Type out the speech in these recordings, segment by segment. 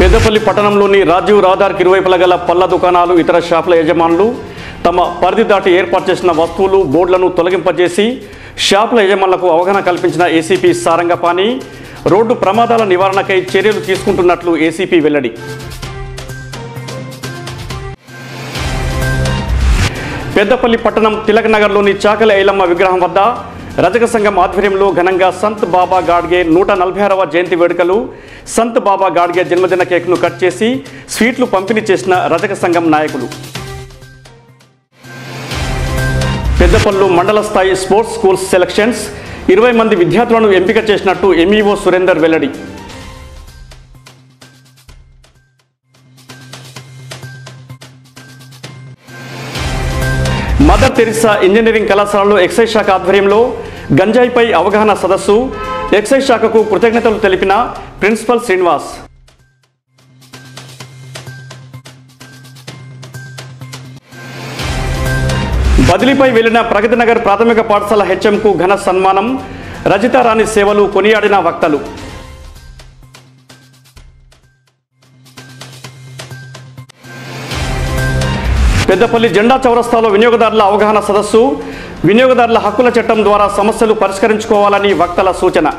పెద్దపల్లి పట్టణంలోని రాజీవ్ రహదారికి ఇరువైపుల గల పళ్ళ దుకాణాలు ఇతర షాపుల యజమానులు తమ పరిధి దాటి ఏర్పాటు చేసిన వస్తువులు బోర్డులను తొలగింపజేసి షాపుల యజమానులకు అవగాహన కల్పించిన ఏసీపీ సారంగపాణి రోడ్డు ప్రమాదాల నివారణకై చర్యలు తీసుకుంటున్నట్లు ఏసీపీ వెల్లడి పెద్దపల్లి పట్టణం తిలక్ నగర్లోని చాకలి ఐలమ్మ విగ్రహం వద్ద రజక సంఘం ఆధ్వర్యంలో ఘనంగా సంత్ బాబా గాడ్గే నూట నలభై ఆరవ జయంతి వేడుకలు సంత్ బాబా గాడ్గే జన్మదిన కేక్ను కట్ చేసి స్వీట్లు పంపిణీ చేసిన రజక సంఘం నాయకులు పెద్దపల్లు మండల స్థాయి స్పోర్ట్స్ స్కూల్స్ సెలక్షన్స్ ఇరవై మంది విద్యార్థులను ఎంపిక చేసినట్టు ఎంఈఓ సురేందర్ వెల్లడి మదర్ తెరిసా ఇంజనీరింగ్ కళాశాలలో ఎక్సైజ్ శాఖ ఆధ్వర్యంలో గంజాయిపై అవగాహన సదస్సు ఎక్సైజ్ శాఖకు కృతజ్ఞతలు తెలిపిన ప్రిన్సిపల్ శ్రీనివాస్ బదిలీపై వెళ్లిన ప్రగతినగర్ ప్రాథమిక పాఠశాల హెచ్ఎంకు ఘన సన్మానం రజితారాణి సేవలు కొనియాడిన వక్తలు పెద్దపల్లి జెండా చౌరస్తాలో వినియోగదారుల అవగాహన సదస్సు వినియోగదారుల హక్కుల చట్టం ద్వారా సమస్యలు పరిష్కరించుకోవాలని వక్తల సూచన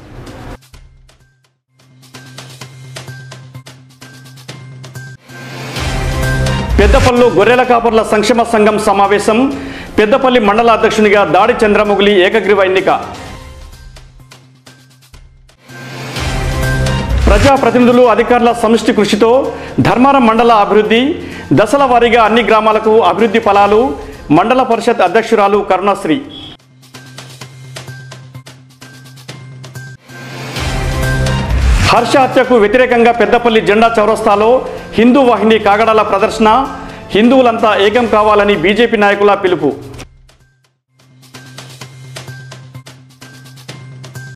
పెద్దపల్లు గొర్రెల కాపర్ల సంక్షేమ సంఘం సమావేశం పెద్దపల్లి మండల అధ్యక్షునిగా దాడి చంద్రముగిలి ఏకగ్రీవ ఎన్నిక ప్రజాప్రతినిధులు అధికారుల సమిష్టి కృషితో ధర్మారం మండల అభివృద్ధి దశల వారీగా అన్ని గ్రామాలకు అభివృద్ధి ఫలాలు మండల పరిషత్ అధ్యక్షురాలు కరుణశ్రీ హర్ష హత్యకు వ్యతిరేకంగా పెద్దపల్లి జెండా చౌరస్తాలో హిందూ వాహిని కాగడాల ప్రదర్శన హిందువులంతా ఏకం కావాలని బీజేపీ నాయకుల పిలుపు